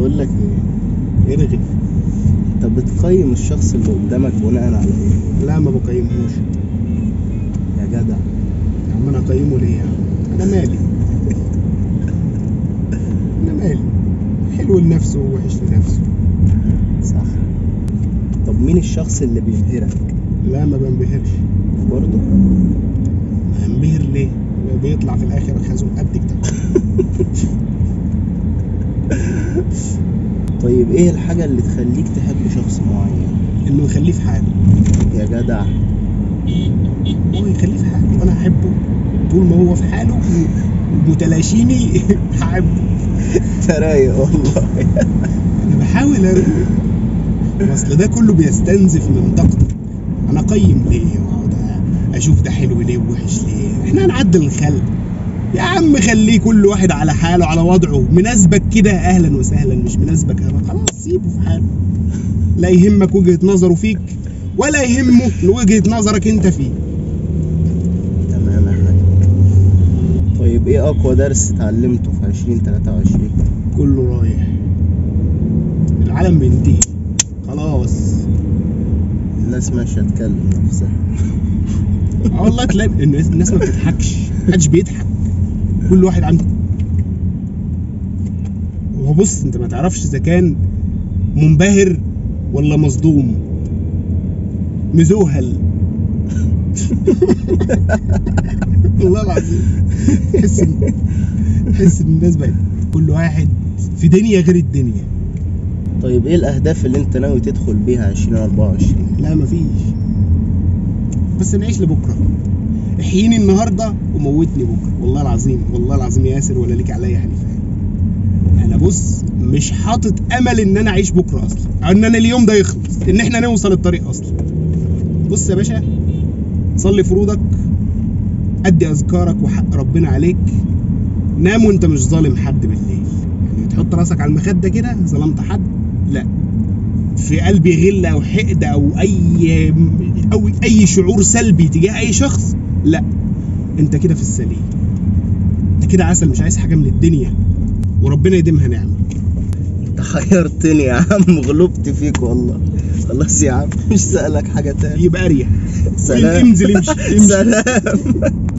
بقول لك ايه ارغي انت بتقيم الشخص اللي قدامك بناء على ايه لا ما بقيمهوش يا جدع يا عم انا اقيمه ليه يا عم انا مالي انا مالي حلو لنفسه ووحش لنفسه صح طب مين الشخص اللي بيبهرك لا ما بنبهرش برضه هنبهر ليه بيطلع في الاخر خازوق قد كده طيب ايه الحاجة اللي تخليك تحب شخص معين انه يخليه في حاله يا جدع هو يخليه في حاله وانا احبه طول ما هو في حاله ومتلاشيني هحبه انت رايق والله انا بحاول اروق اصل ده كله بيستنزف من طاقتك انا اقيم ليه واقعد اشوف ده حلو ليه ووحش ليه احنا هنعدل الخلق يا عم خليه كل واحد على حاله على وضعه مناسبك كده اهلا وسهلا مش مناسبك انا خلاص سيبه في حاله لا يهمك وجهة نظره فيك ولا يهمه وجهة نظرك انت فيه تمام يا حاج طيب ايه اقوى درس اتعلمته في 2023 كله رايح العالم بينتهي خلاص الناس ماشية تكلم نفسها اه والله تلاقي الناس الناس ما بتضحكش محدش بيضحك كل واحد عنده هو بص انت ما تعرفش اذا كان منبهر ولا مصدوم مذوهل والله العظيم تحس ان تحس ان الناس بقت كل واحد في دنيا غير الدنيا طيب ايه الاهداف اللي انت ناوي تدخل بيها 2024 لا مفيش بس نعيش لبكره احييني النهارده وموتني بكره والله العظيم والله العظيم يا ياسر ولا ليك عليا حلفان انا بص مش حاطط امل ان انا اعيش بكره اصلا او ان انا اليوم ده يخلص ان احنا نوصل الطريق اصلا بص يا باشا صلي فروضك ادي اذكارك وحق ربنا عليك نام وانت مش ظالم حد بالليل يعني تحط راسك على المخده كده ظلمت حد لا في قلبي غل او حقد او اي او اي شعور سلبي تجاه اي شخص لا انت كده في السليم انت كده عسل مش عايز حاجه من الدنيا وربنا يديمها نعمه انت حيرتني يا عم غلبت فيك والله خلاص يا عم مش سألك حاجة تاني يبقى اريح سلام انزل امشي امشي سلام